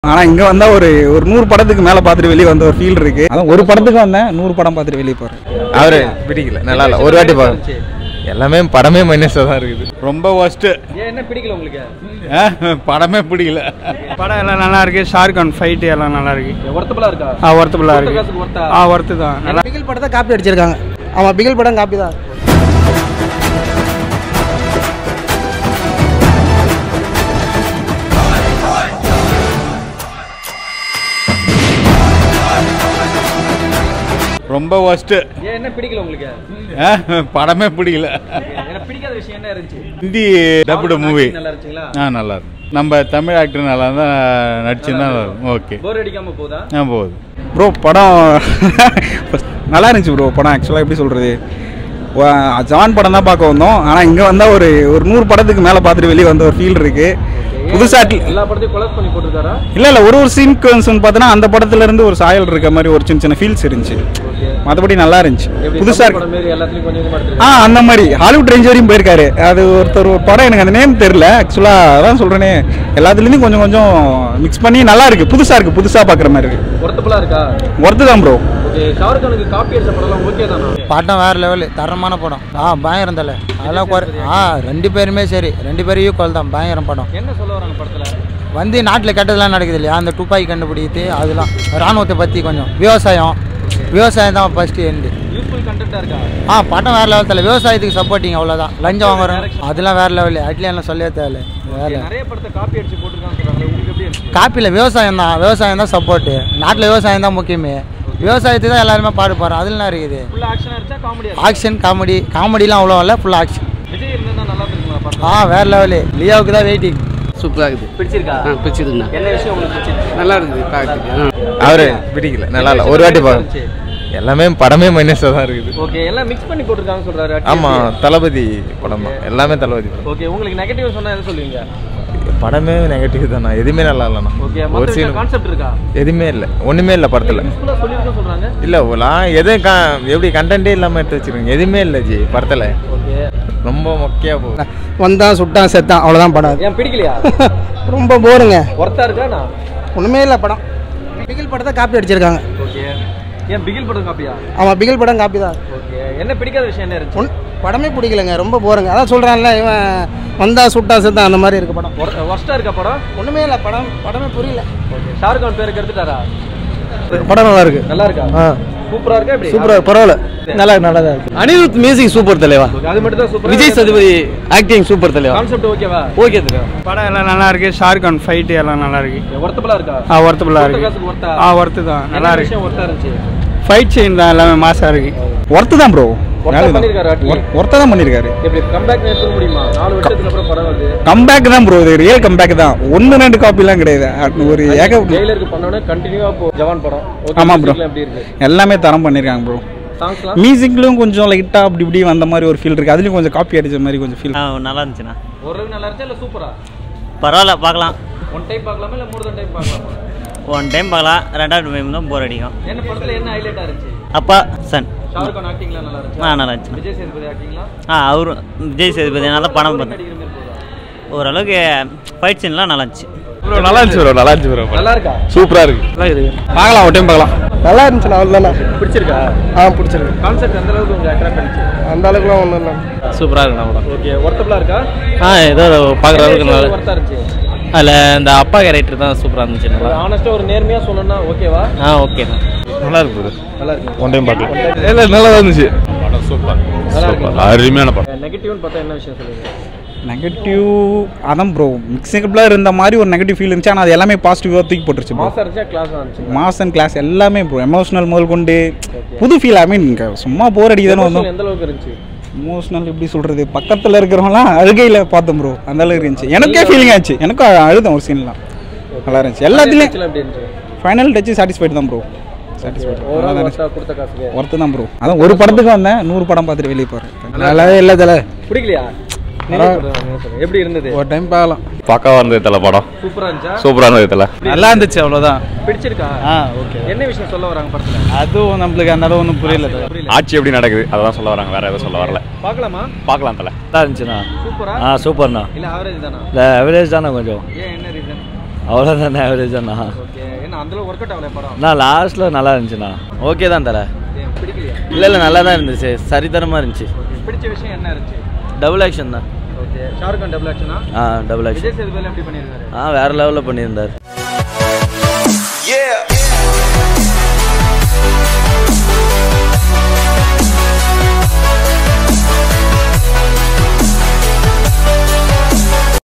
ஆனால் இங்கே வந்தால் ஒரு ஒரு நூறு படத்துக்கு மேலே பார்த்துட்டு வெளியே வந்த ஒரு ஃபீல் இருக்கு அதான் ஒரு படத்துக்கு வந்தேன் நூறு படம் பார்த்துட்டு வெளியே போகிறேன் அவரு பிடிக்கல நல்லா இல்லை ஒரு வாட்டி பாருங்க எல்லாமே படமே மைனஸாக தான் இருக்குது ரொம்ப ஒஸ்ட்டு ஏன் என்ன பிடிக்கல உங்களுக்கு படமே பிடிக்கல படம் எல்லாம் நல்லா இருக்கு ஷாருக்கான் ஃபைட் எல்லாம் நல்லா இருக்கு ஒர்த்தபுளா இருக்கா ஆ ஒர்த்தபுல்லா கொடுத்த இருக்கு காசுக்கு ஒர்த்தா ஆ ஒர்த்து தான் நல்லா பிகில் படத்தை காப்பி அடிச்சிருக்காங்க ஆமாம் பிகில் படம் காப்பி தான் ரொம்ப ஒஸ்ட்டு ஏன் என்ன பிடிக்கல உங்களுக்கு படமே பிடிக்கல எனக்கு பிடிக்காத விஷயம் என்ன இருந்துச்சு ஹிந்தி டப்புடு மூவி நல்லா இருந்துச்சுங்களா ஆ நல்லா இருக்கும் நம்ம தமிழ் ஆக்டர் நல்லா தான் நடிச்சிருந்தா நல்லா இருக்கும் ஓகே போர் அடிக்காம போதா ஆ போகுது ப்ரோ படம் நல்லா இருந்துச்சு ப்ரோ படம் ஆக்சுவலாக எப்படி சொல்கிறது ஜவான் படம் தான் பார்க்க வந்தோம் ஆனால் இங்கே வந்தால் ஒரு ஒரு நூறு படத்துக்கு மேலே பார்த்துட்டு வெளியே வந்த ஒரு ஃபீல் இருக்கு புதுசாக எல்லா படத்தையும் கொலக்ட் பண்ணி போட்டிருக்காரா இல்லை இல்லை ஒரு ஒரு சீன்குவன்ஸ்னு பார்த்தோன்னா அந்த படத்துல இருந்து ஒரு சாயல் இருக்க மாதிரி ஒரு சின்ன சின்ன ஃபீல்ஸ் இருந்துச்சு மற்றபடி நல்லா இருந்துச்சு எப்படி புதுசாக தமிழ் இருக்கு படம் மாரி எல்லாத்துலயும் கொஞ்சம் கொஞ்சமா ஆ எடுத்துருக்காங்க அந்த மாதிரி ஹாலிவுட் ரேஞ்ச் வரையும் போயிருக்காரு அது ஒருத்தர் ஒரு படம் எனக்கு அந்த நேம் தெரியல ஆக்சுவலாக அதான் சொல்கிறேனே எல்லாத்துலேயும் கொஞ்சம் கொஞ்சம் மிக்ஸ் பண்ணி நல்லா இருக்கு புதுசாக இருக்கு புதுசாக பார்க்குற மாதிரி இருக்கு ஒர்த்தபுளா இருக்கா ஒர்த்து தான் ப்ரோ ஓகே ஷாருக்கானுக்கு காப்பி அடிச்ச படம்லாம் ஓகே தானா படம் வேறு லெவலு தரமான படம் ஆ பயங்கரம் தலை அதெல்லாம் குறை ஆ ரெண்டு பேருமே சரி ரெண்டு பேரும் ஈக்குவல் தான் பயங்கரம் படம் என்ன சொல்ல வராங்க படத்துல வந்து நாட்டில் கெட்டதெல்லாம் நடக்குது இல்லையா அந்த துப்பாக்கி கண்டுபிடித்து அதெல்லாம் ராணுவத்தை பற்றி கொஞ்சம் விவசாயம் விவசாயம் தான் ஃபஸ்ட்டு எண்டு யூஸ்ஃபுல் கண்டென்ட்டா இருக்கா ஆ படம் வேறு லெவல் தலை விவசாயத்துக்கு சப்போர்ட்டிங் அவ்வளோதான் லஞ்சம் வாங்குறோம் அதெல்லாம் வேறு லெவலு அட்லியெல்லாம் சொல்லவே தேவையில்ல வேறு நிறைய படத்தை காப்பி அடிச்சு போட்டிருக்காங்க சொல்றாங்க உங்களுக்கு எப்படி இருந்துச்சு காப்பியில் விவசாயம் தான் விவசாயம் தான் சப்போர்ட்டு நாட்டில் விவசாயம் தான் முக்கியமே விவசாயத்துக்கு தான் எல்லாருமே பாடுபாரு அதில் என்ன இருக்குது ஃபுல்லா ஆக்ஷனா இருந்துச்சா காமெடியா ஆக்ஷன் காமெடி காமெடிலாம் அவ்வளோ இல்லை ஃபுல் ஆக்ஷன் விஜய் இருந்தா நல்லா இருக்குங்களா படம் ஆ வேறு லெவலு லியோவுக்கு தான் வெயிட்டிங் சூப்பராக இருக்குது பிடிச்சிருக்கா ஆ பிடிச்சிருக்குண்ணா என்ன விஷயம் உங்களுக்கு பிடிச்சிருக்கு நல்லா இருக்குது பார்க்கறதுக்கு ஆ அவரு பிடிக்கல நல்லா இல்லை ஒரு வாட்டி பாருங்க எல்லாமே படமே மைனஸாக தான் இருக்குது ஓகே எல்லாம் மிக்ஸ் பண்ணி போட்டிருக்காங்க சொல்றாரு ஆமாம் தளபதி படம் தான் எல்லாமே தளபதி படம் ஓகே உங்களுக்கு நெகட்டிவ் சொன்னா எதை சொல்லுவீங்க படமே நெகட்டிவ் தானா எதுவுமே நல்லா இல்லைண்ணா ஓகே ஒரு மத்த சீன் கான்செப்ட் இருக்கா எதுவுமே இல்லை ஒன்றுமே இல்லை படத்தில் யூஸ்ஃபுல்லா சொல்லிருக்கோம் சொல்றாங்க இல்லை நான் எது கா எப்படி கண்டென்ட்டே இல்லாமல் எடுத்து வச்சிருக்கீங்க எதுவுமே இல்லை ஜி படத்தில் ஓகே ரொம்ப மொக்கையாக போகுது வந்தான் சுட்டான் செத்தான் அவ்வளோதான் படம் ஏன் பிடிக்கலையா ரொம்ப போருங்க ஒர்த்தா இருக்கா நான் ஒன்றுமே இல்லை படம் பிகில் படத்தை காப்பி அடிச்சிருக்காங்க ஓகே ஏன் பிகில் படம் காப்பியா ஆமாம் பிகில் படம் காப்பி தான் ஓகே என்ன பிடிக்காத விஷயம் என்ன இருந்துச்சு ஒன் படமே பிடிக்கலங்க ரொம்ப போருங்க அதான் சொல்கிறான்ல இவன் வந்தா சுட்டா செத்தான் அந்த மாதிரி இருக்கு படம் ஒர்ஸ்டா இருக்கா படம் ஒன்றுமே இல்லை படம் படமே புரியல ஓகே ஷாருக் கான் பேருக்கு எடுத்துட்டாரா படம் நல்லா இருக்கு நல்லா இருக்கா ஆ சூப்பரா இருக்கா எப்படி சூப்பராக பரவாயில்ல நல்லா நல்லா தான் இருக்கு அனிருத் மியூசிக் சூப்பர் தலைவா Okay, அது மட்டும் தான் super Vijay Sethupathi acting super தலைவா கான்செப்ட் ஓகேவா ஓகே தலைவா படம் எல்லாம் நல்லா இருக்கு ஷாருக்கான் ஃபைட் எல்லாம் நல்லா இருக்கு ஒர்த்தபுளா இருக்கா ஆ ஒர்த்தபுல்லா கொடுத்த இருக்கு காசுக்கு ஒர்த்தா ஆ ஒர்த்து தான் நல்லா என்ன இருக்கு விஷயம் ஒர்த்தா இருந்துச்சு ஃபைட் சீன் தான் எல்லாமே மாசா இருக்கு ஒர்த்து தான் ப்ரோ ஒர்த்தா பண்ணிருக்காரு அட்லி ஒர்த்தை தான் பண்ணியிருக்காரு எப்படி கம்பேக் எடுத்துக்க முடியுமா நாலு வருஷத்துக்கு அப்புறம் படம் வருது கம்பேக் தான் ப்ரோ இது ரியல் கம்பேக் தான் ஒன்று ரெண்டு காப்பிலாம் கிடையாது அது ஒரு ஏக ஜெயிலருக்கு பண்ணோன்னே கண்டினியூவா போ ஜவான் படம் Okay, ஆமா bro. musicலாம் எப்படி இருக்கு எல்லாமே தரம் பண்ணியிருக்காங்க ப்ரோ சாங்ஸ்லாம் மியூசிக்லையும் கொஞ்சம் லைட்டாக அப்படி இப்படி வந்த மாதிரி ஒரு ஃபீல் இருக்குது அதுலேயும் கொஞ்சம் காப்பி அடிச்ச மாதிரி கொஞ்சம் ஃபீல் ஆ நல்லா இருந்துச்சுண்ணா ஓரளவுக்கு நல்லா இருந்துச்சா இல்ல சூப்பரா பரவாயில்ல பார்க்கலாம் ஒன் டைம் பார்க்கலாமா இல்ல மூணு டைம் பார்க்கலாமா ஒன் டைம் பார்க்கலாம் ரெண்டாவது டைம் தான் போர் அடிக்கும் என்ன படத்துல என்ன ஹைலைட்டா இருந்துச்சு அப்பா சன் ஷாருக் கான் ஆக்டிங்லாம் நல்லா இருந்துச்சு ஆ நல்லா இருந்துச்சுண்ணா விஜய் சேதுபதி ஆக்டிங்லாம் ஆ அவரும் விஜய் சேதுபதி நல்லா படம் பார்த்தேன் நடிக்கிற மாதிரி போதா ஓரளவுக்கு ஃபைட் சீன்லாம் நல்லா இருந்துச்சு ப்ரோ நல்லா இருந்துச்சு ப்ரோ நல்லா இருந்துச்சு ப்ரோ நல்லா இருக்கா சூப்பராக இருக்கு பார்க்கலாம் ஒரு டைம் பார்க்கலாம் நல்லா இருந்துச்சு அவ்வளோதானே பிடிச்சிருக்கா ஆ பிடிச்சிருக்கு கான்செப்ட் எந்த அளவுக்கு உங்களுக்கு அட்ராக்ட் பண்ணிச்சு அந்த அளவுக்குலாம் ஒன்றும் இல்லை சூப்பராக இருக்குண்ணா படம் ஓகே ஒர்த்தபுளா இருக்கா ஆ ஏதோ பார்க்குற அளவுக்கு நல்லா ஒர்த்தா இருந்துச்சு அதில் இந்த அப்பா கேரக்டர் தான் சூப்பராக இருந்துச்சு நல்லா ஆனஸ்டா ஒரு நேர்மையா சொல்லணும்னா ஓகேவா ஆ ஓகேண்ணா நல்லா இருக்கு ப்ரோ நல்லா இருக்கு ஒன் டைம் பார்க்கலாம் இல்லை நல்லா தான் இருந்துச்சு படம் சூப்பர் நல்லா இருக்கு அருமையான படம் நெகட்டிவ்னு பார்த்தா என்ன விஷயம் சொல்லுங்க நெகட்டிவ் அதான் ப்ரோ மிக்சபிளாக இருந்த மாதிரி ஒரு நெகட்டிவ் ஃபீல் இருந்துச்சு ஆனால் அது எல்லாமே பாசிட்டிவாக தூக்கி போட்டுருச்சு ப்ரோ மாசம் இருந்துச்சா கிளாஸ் இருந்துச்சு மாஸ் அண்ட் கிளாஸ் எல்லாமே ப்ரோ எமோஷனல் முதல் கொண்டு புது ஃபீல் ஐ மீன் சும்மா போர் அடிக்குதானே வந்தோம் எந்த அளவுக்கு இருந்துச்சு எமோஷனல் எப்படி சொல்கிறது பக்கத்தில் இருக்கிறவங்களாம் அழுகையில் பார்த்தோம் ப்ரோ அந்த அளவுக்கு இருந்துச்சு எனக்கே ஃபீலிங் ஆச்சு எனக்கும் அழ- அழுதேன் ஒரு சீன்லாம் நல்லா இருந்துச்சு எல்லாத்துலேயும் Actually எப்படி இருந்துச்சு ஃபைனல் டச்சு சாட்டிஸ்ஃபைடு தான் ப்ரோ சாட்டிஸ்ஃபைடு ஓவரால் ஒர்த்தா கொடுத்த காசுக்கு ஒர்த்து தான் ப்ரோ அதான் ஒரு படத்துக்கு வந்தேன் நூறு படம் பார்த்துட்டு வெளியே போகிறேன் நல்லாவே இல்லை தலை பிடிக்கலையா நீங்க சொல்லுங்க, நீங்க சொல்லுங்க. எப்படி இருந்தது ஒரு டைம் பார்க்கலாம் பக்காவாக இருந்தது தலை படம் சூப்பரா இருந்துச்சா சூப்பராக இருந்தது தலை நல்லா இருந்துச்சு அவ்வளோதான் பிடிச்சிருக்கா ஆ ஓகே என்ன விஷயம் சொல்ல வராங்க படத்துல அதுவும் நம்மளுக்கு அந்த அளவு ஒன்றும் புரியல புரியல ஆட்சி எப்படி நடக்குது அதான் சொல்ல வராங்க வேற எதுவும் சொல்ல வரல பார்க்கலாமா பார்க்கலாம் தலை நல்லா இருந்துச்சுண்ணா சூப்பரா ஆ சூப்பர்ண்ணா இல்ல ஆவரேஜ் தானா இந்த அவரேஜ் தானே கொஞ்சம் ஏன் என்ன ரீசன் அவ்வளோதான் ஆவரேஜ் அண்ணா ஓகே என்ன அந்தளவு ஒர்க் அவுட் ஆகல படம் நான் லாஸ்ட்டில் நல்லா இருந்துச்சுண்ணா ஓகே தான் தர ஏன் பிடிக்கலையா இல்லை இல்லை நல்லா தான் இருந்துச்சு சரித்தரமாக இருந்துச்சு பிடிச்ச விஷயம் என்ன இருந்துச்சு டபுள் ஆக்ஷன் தான் ஓகே ஷாருக் கான் டபுள் ஆக்ஷனா ஆ டபுள் விஜய் ஆக்ஷன் சேதுபதி எப்படி பண்ணியிருக்காரு ஆ வேறு லெவலில் பண்ணியிருந்தார் Yeah.